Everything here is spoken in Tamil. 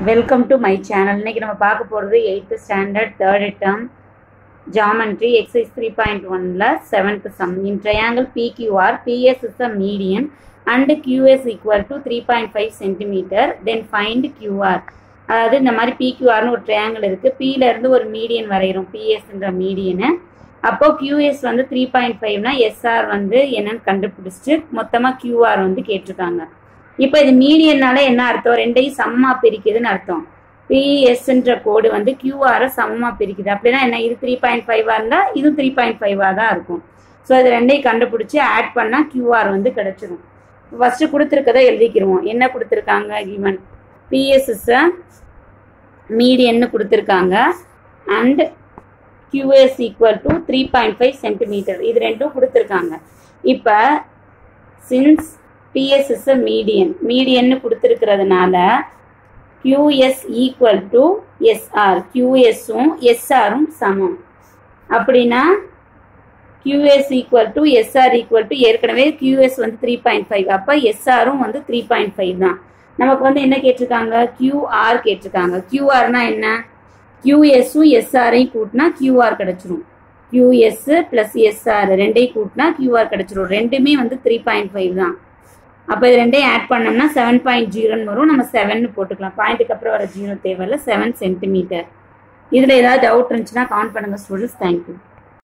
வெல்கம் டு மை சேனல் இன்னைக்கு நம்ம பார்க்க போகிறது eighth standard third term geometry exercise three point ஒனில் seventh sum in triangle PQR PS is a median and QS equal to three point five centimetre then find QR அதாவது இந்த மாதிரி பிக்யூஆர்னு ஒரு ட்ரையாங்கிள் இருக்குது பியில இருந்து ஒரு மீடியன் வரைகிறோம் பிஎஸ்ன்ற மீடியனை அப்போ கியூஎஸ் வந்து த்ரீ பாயிண்ட் ஃபைவ்னா எஸ்ஆர் வந்து என்னன்னு கண்டுபிடிச்சிட்டு மொத்தமாக கியூஆர் வந்து கேட்டிருக்காங்க இப்போ இது மீடியன்னால என்ன அர்த்தம் ரெண்டையும் சமமா பிரிக்குதுன்னு அர்த்தம் பிஎஸ்ன்ற கோடு வந்து கியூஆரை சமமா பிரிக்குது அப்படின்னா என்ன இது த்ரீ பாயிண்ட் ஃபைவா இருந்தா இதுவும் த்ரீ பாயிண்ட் ஃபைவா தான் இருக்கும் ஸோ இது ரெண்டையும் கண்டுபிடிச்சி ஆட் பண்ணா கியூஆர் வந்து கிடைச்சிரும் ஃபர்ஸ்ட் கொடுத்துருக்கதை எழுதிக்கிருவோம் என்ன கொடுத்துருக்காங்க கிவன் பிஎஸ்எஸ் மீடியன்னு கொடுத்துருக்காங்க and QS equal to three point five centimetre இது ரெண்டும் கொடுத்துருக்காங்க இப்போ since PS is a median மீடியன்னு கொடுத்துருக்கிறதுனால கியூஎஸ் ஈக்குவல் டு எஸ்ஆர் கியூஎஸும் எஸ்ஆரும் சமம் அப்படின்னா QS equal to SR equal to ஏற்கனவே கியூஎஸ் வந்து த்ரீ பாயிண்ட் ஃபைவ் அப்போ எஸ்ஆரும் வந்து த்ரீ பாயிண்ட் ஃபைவ் தான் நமக்கு வந்து என்ன கேட்டிருக்காங்க கியூஆர் கேட்டிருக்காங்க கியூஆர்னா என்ன கியூஎஸும் எஸ்ஆரையும் கூட்டினா கியூஆர் கிடச்சிரும் கியூஎஸ் ப்ளஸ் எஸ்ஆர் ரெண்டையும் கூட்டினா கியூஆர் கிடச்சிரும் ரெண்டுமே வந்து த்ரீ பாயிண்ட் ஃபைவ் தான் அப்போ இது ரெண்டையும் ஆட் பண்ணோம்னா செவன் பாயிண்ட் ஜீரோன்னு வரும் நம்ம செவன் போட்டுக்கலாம் பாயிண்ட்டுக்கு அப்புறம் வர ஜீரோ தேவையில்ல செவன் சென்டிமீட்டர் இதில் ஏதாவது டவுட் இருந்துச்சுன்னா கவுண்ட் பண்ணுங்கள் ஸ்டூடெண்ட்ஸ் தேங்க்யூ